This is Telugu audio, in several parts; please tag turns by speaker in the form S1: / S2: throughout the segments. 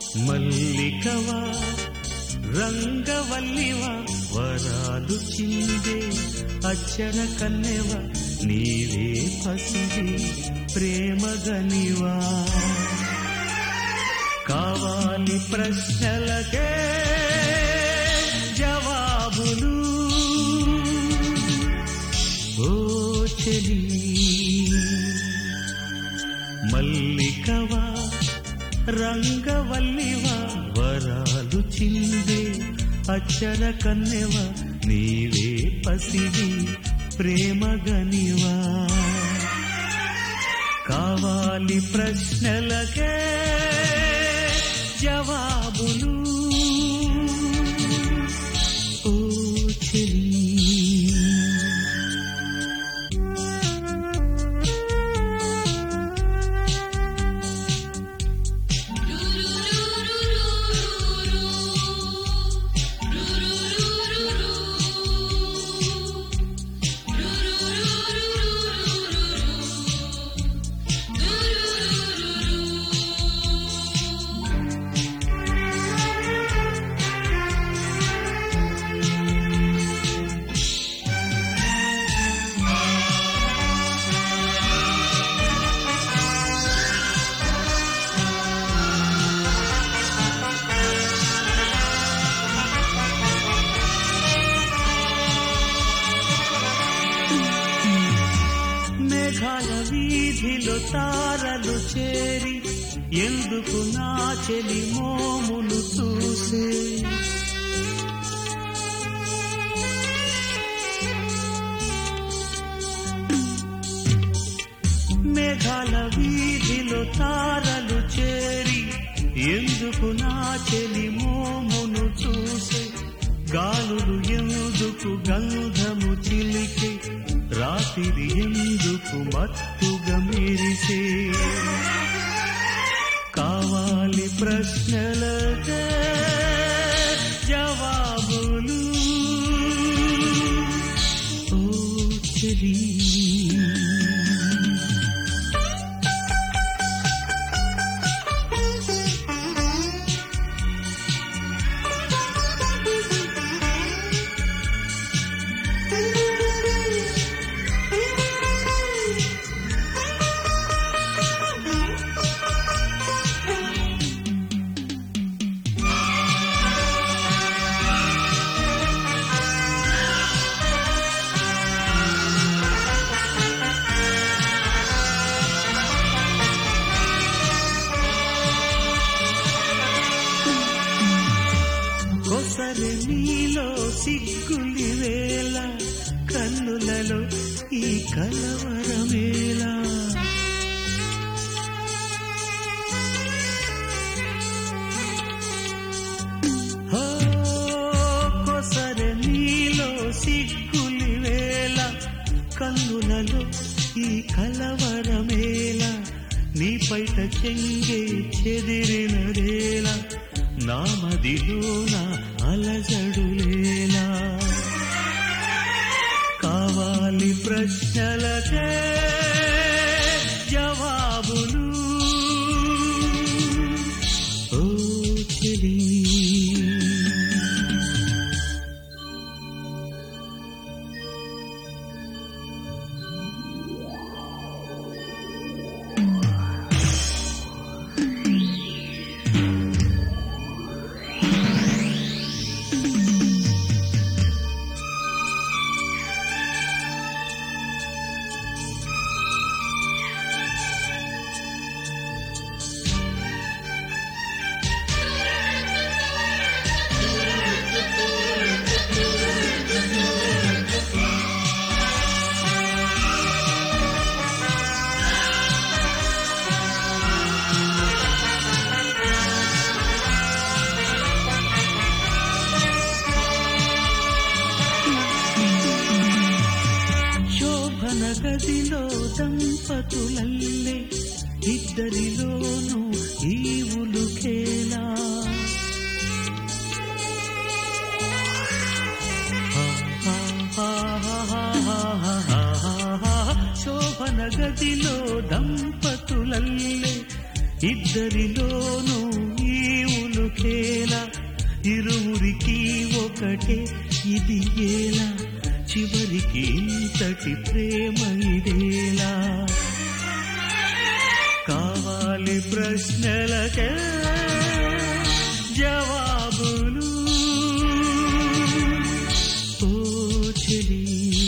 S1: మల్లికవా రంగవల్లివా వరాలు చిందే అచ్చర కన్నెవా నీవే పసిది ప్రేమగనివా కావాలి ప్రశ్నలకే జవాబులు ఓ చెలి మల్లికవా రంగవల్లివా వరాలు చిందే అచ్చర కన్నెవా నీవే పసిది ప్రేమగనివా కావాలి ప్రశ్నలకే జవాబులు ఓ చెలి మేఘాల వీధిలో తారలు చేరి ఎందుకు నా చెలి మోమును చూసే మేఘాల వీధిలో తారలు చేరి ఎందుకు నా చెలి మోమును చూసే గాలులు ఎందుకు గంధము చిలికి రాత్రి ఎందుకు మత్తుగా మెరిసే కావాలి ప్రశ్నలకే జవాబులు ఓ చెలి కొసరి నీలో సిగ్గులి వేళ కన్నులలో ఈ కలవరమేలా హో, కొసరి నీలో సిగ్గులి వేళ కన్నులలో ఈ కలవరమేలా నీ పైట చెంగే చెదిరినదేలా నా మదిలోన అలజడులేలా కావాలి ప్రశ్నలకే జవాబులు ఓ చెలి శోభన గదిలో దంపతులల్లే ఇద్దరిలోనూ ఈవులుకేలా శోభన గదిలో దంపతులల్లే ఇద్దరిలోనూ ఈవులు ఉలుకేలా ఇరువురికి ఒకటే ఇది ఏలా చివరికి ఇంతటి ప్రేమ ఇదేలా కావాలి ప్రశ్నలకే జవాబులు ఓ చెలి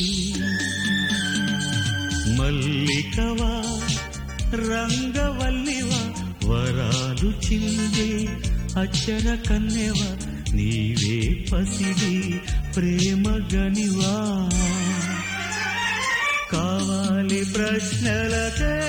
S1: మల్లికవా రంగవల్లివా వరాలు చిందే అచ్చర కన్నెవా నీవే పసిడి ప్రేమ గనివా కావాలి ప్రశ్నలకే